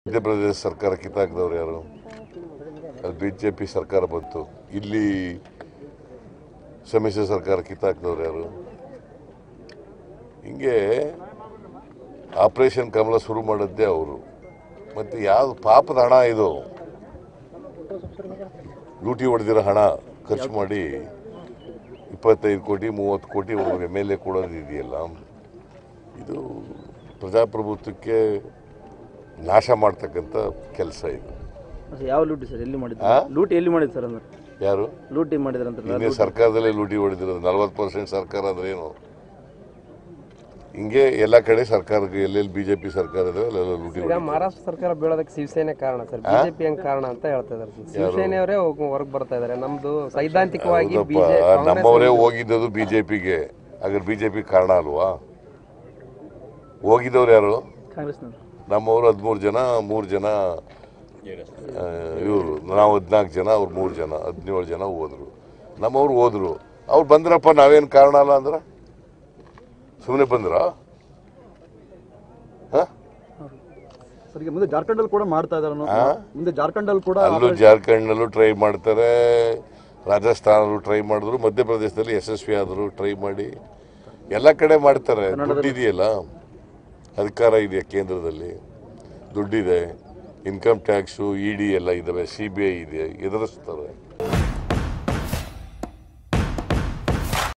ಮಧ್ಯಪ್ರದೇಶ ಸರ್ಕಾರ ಕಿತ್ತಾಕಿದವ್ರು ಯಾರು ಅಲ್ಲಿ ಬಿ ಜೆ ಪಿ ಸರ್ಕಾರ ಬಂತು ಇಲ್ಲಿ ಸಮ್ಮಿಶ್ರ ಸರ್ಕಾರ ಕಿತ್ತಾಕಿದವ್ರು ಯಾರು ಹಿಂಗೆ ಆಪರೇಷನ್ ಕಮಲ ಶುರು ಮಾಡಿದ್ದೇ ಅವರು ಮತ್ತು ಯಾವ್ದು ಪಾಪದ ಹಣ ಇದು ಲೂಟಿ ಹೊಡೆದಿರೋ ಹಣ ಖರ್ಚು ಮಾಡಿ ಇಪ್ಪತ್ತೈದು ಕೋಟಿ ಮೂವತ್ತು ಕೋಟಿ ಎಮ್ ಎಲ್ ಎ ಕೊಡೋದು ಇದೆಯಲ್ಲ ಇದು ಪ್ರಜಾಪ್ರಭುತ್ವಕ್ಕೆ ನಾಶ ಮಾಡ್ತಕ್ಕಂಥ ಕೆಲಸ ಇದು ಸರ್, ಯಾವ ಲೂಟಿ ಸರ್ ಎಲ್ಲಿ ಮಾಡಿದ್ರು ಆ? ಲೂಟಿ ಎಲ್ಲಿ ಮಾಡಿದ್ರು ಸರ್ ಅಂದ್ರೆ ಯಾರು ಲೂಟಿ ಮಾಡಿದ್ರ ಅಂತ ಇನ್ನೇ ಸರ್ಕಾರದಲ್ಲೇ ಲೂಟಿ ಹೊಡೆದಿರೋದು ನಲ್ವತ್ತು ಪರ್ಸೆಂಟ್ ಸರ್ಕಾರ ಅಂದ್ರೆ ಏನು ಹಿಂಗೆ ಎಲ್ಲ ಕಡೆ ಸರ್ಕಾರಕ್ಕೆ ಎಲ್ಲೆಲ್ಲಿ ಬಿಜೆಪಿ ಸರ್ಕಾರ ಇದಾವೆ ಅಲ್ಲೆಲ್ಲ ಲೂಟಿ ಈಗ ಹೊಡಿತಾರೆ. ಮಹಾರಾಷ್ಟ್ರ ಸರ್ಕಾರ ಬೀಳೋದಕ್ಕೆ ಶಿವಸೇನೆ ಕಾರಣ ಸರ್ ಬಿಜೆಪಿ ಹೆಂಗ್ ಕಾರಣ ಅಂತ ಹೇಳ್ತಾ ಇದಾರೆ ಸರ್ ಶಿವಸೇನೆಯವರೇ ಹೊರಗೆ ಬರ್ತಾ ಇದಾರೆ ನಮ್ದು ಸೈದ್ಧಾಂತಿಕವಾಗಿ ಹೌದಪ್ಪ ಬಿಜೆಪಿ ನಮ್ಮವರೇ ಹೋಗಿದ್ದದು ಬಿಜೆಪಿಗೆ ಹಾಗಾದ್ರೆ ಬಿಜೆಪಿ ಕಾರಣ ಅಲ್ವಾ ಹೋಗಿದ್ದವ್ರು ಯಾರು ಕಾಂಗ್ರೆಸ್ನವರು ನಮ್ಮವರು ಹದಿಮೂರು ಜನ ಮೂರು ಜನ ಇವರು ನಾವು ಹದಿನಾಲ್ಕು ಜನ ಅವ್ರು ಮೂರು ಜನ ಹದಿನೇಳು ಜನ ಹೋದ್ರು ನಮ್ಮವ್ರು ಹೋದ್ರು ಅವ್ರು ಬಂದ್ರಪ್ಪ ನಾವೇನು ಕಾರಣ ಅಲ್ಲ ಅಂದ್ರೆ ಸುಮ್ಮನೆ ಬಂದ್ರ ಸರ್ ಈಗ ಮುಂದೆ ಜಾರ್ಖಂಡ್ ಅಲ್ಲಿ ಕೂಡ ಮಾಡ್ತಾ ಇದಾರೆ ಆ? ಮುಂದೆ ಜಾರ್ಖಂಡ್ ಅಲ್ಲಿ ಕೂಡ ಅಲ್ಲೂ ಜಾರ್ಖಂಡ್ನಲ್ಲೂ ಟ್ರೈ ಮಾಡ್ತಾರೆ ರಾಜಸ್ಥಾನಲ್ಲೂ ಟ್ರೈ ಮಾಡಿದ್ರು ಮಧ್ಯಪ್ರದೇಶದಲ್ಲಿ ಯಶಸ್ವಿ ಆದರು ಟ್ರೈ ಮಾಡಿ ಎಲ್ಲ ಕಡೆ ಮಾಡ್ತಾರೆ ದುಡ್ಡಿದೆಯಲ್ಲ ಅಧಿಕಾರ ಇದೆಯಾ ಕೇಂದ್ರದಲ್ಲಿ ದುಡ್ಡಿದೆ ಇನ್ಕಮ್ ಟ್ಯಾಕ್ಸು ಇ ಡಿ ಎಲ್ಲ ಇದಾವೆ ಸಿ ಬಿ ಐ ಇದೆ ಎದುರಿಸ್ತಾರೆ